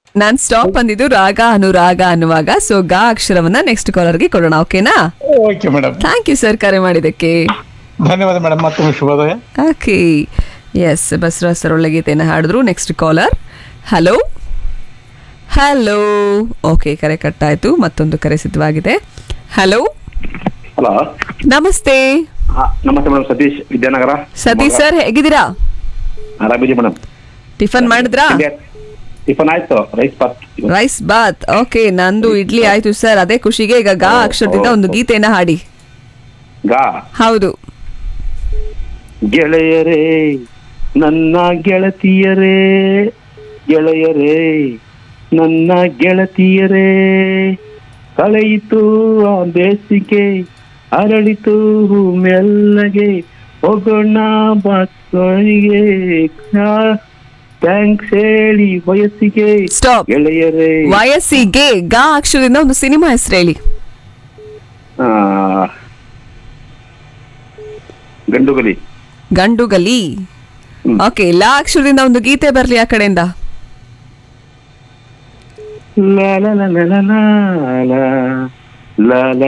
Non stop ಅಂದಿದ್ದು ರಾಗ ಅನುರಾಗ ಅನ್ನುವಾಗ so ಗಾ ಅಕ್ಷರವನ್ನ ನೆಕ್ಸ್ಟ್ ಕಾಲರ್ಗೆ ಕೊಡೋಣ ಓಕೆನಾ okay madam thank you sir ಕರೆ ಮಾಡಿದ್ದಕ್ಕೆ ಧನ್ಯವಾದ ಮೇಡಮ್ ಮತ್ತೊಮ್ಮೆ ಶುಭೋದಯ ಓಕೆ ಎಸ್ ಬಸವರಾಜ್ ಸರ್ ಒಳ್ಳೆ ಗೀತೆಯನ್ನು ಹಾಡಿದ್ರು next caller hello hello okay ಕರೆ ಕಟ್ಟಾಯ್ತು ಮತ್ತೊಂದು ಕರೆ ಸಿದ್ಧವಾಗಿದೆ ಹಲೋ ಹಲೋ ನಮಸ್ತೆ ನಮಸ್ತೆ ಮೇಡಮ್ ಸತೀಶ್ ವಿದ್ಯಾನಗರ ಸತೀಶ್ ಸರ್ ಹೇಗಿದ್ದೀರಾ ಆರಾಮಿದ್ದೀವಿ ಮೇಡಮ್ ಟಿಫನ್ ಮಾಡಿದ್ರಾ ಟಿಫನ್ ಆಯ್ತು rice bath rice bath okay ನಂದು ಇಡ್ಲಿ ಆಯ್ತು ಸರ್ ಅದೇ ಖುಷಿಗೆ ಈಗ ಗಾ ಅಕ್ಷರದಿಂದ ಒಂದು ಗೀತೆಯನ್ನ ಹಾಡಿ ಗಾ ಹೌದು ಗೆಳೆಯರೇ ನನ್ನ ಗೆಳತಿಯರೇ ಗೆಳೆಯರೇ ನನ್ನ ಗೆಳತಿಯರೇ ಕಳೆಯಿತು ಆ ಬೇಸಿಗೆ ಅರಳಿತು ಮೆಲ್ಲಗೆ ಹೋಗೋಣ ಬಾಸ್ಗೆ ಥ್ಯಾಂಕ್ಸ್ ಹೇಳಿ ವಯಸ್ಸಿಗೆ ಸ್ಟಾಪ್ ಗೆಳೆಯರೇ ವಯಸ್ಸಿಗೆ ಗಾ ಅಕ್ಷರದಿಂದ ಒಂದು ಸಿನಿಮಾ ಹೆಸರು ಹೇಳಿ ಆ, ಗಂಡುಗಲಿ ಗಂಡುಗಲಿ ಹ್ಮ್. ಓಕೆ ಲಾ ಅಕ್ಷರದಿಂದ ಒಂದು ಗೀತೆ ಬರ್ಲಿ ಆ ಕಡೆಯಿಂದ ಲಾ ಲಾ ಲಾ ಲಾ ಲಾ ಲಾ ಲಾ ಲಾ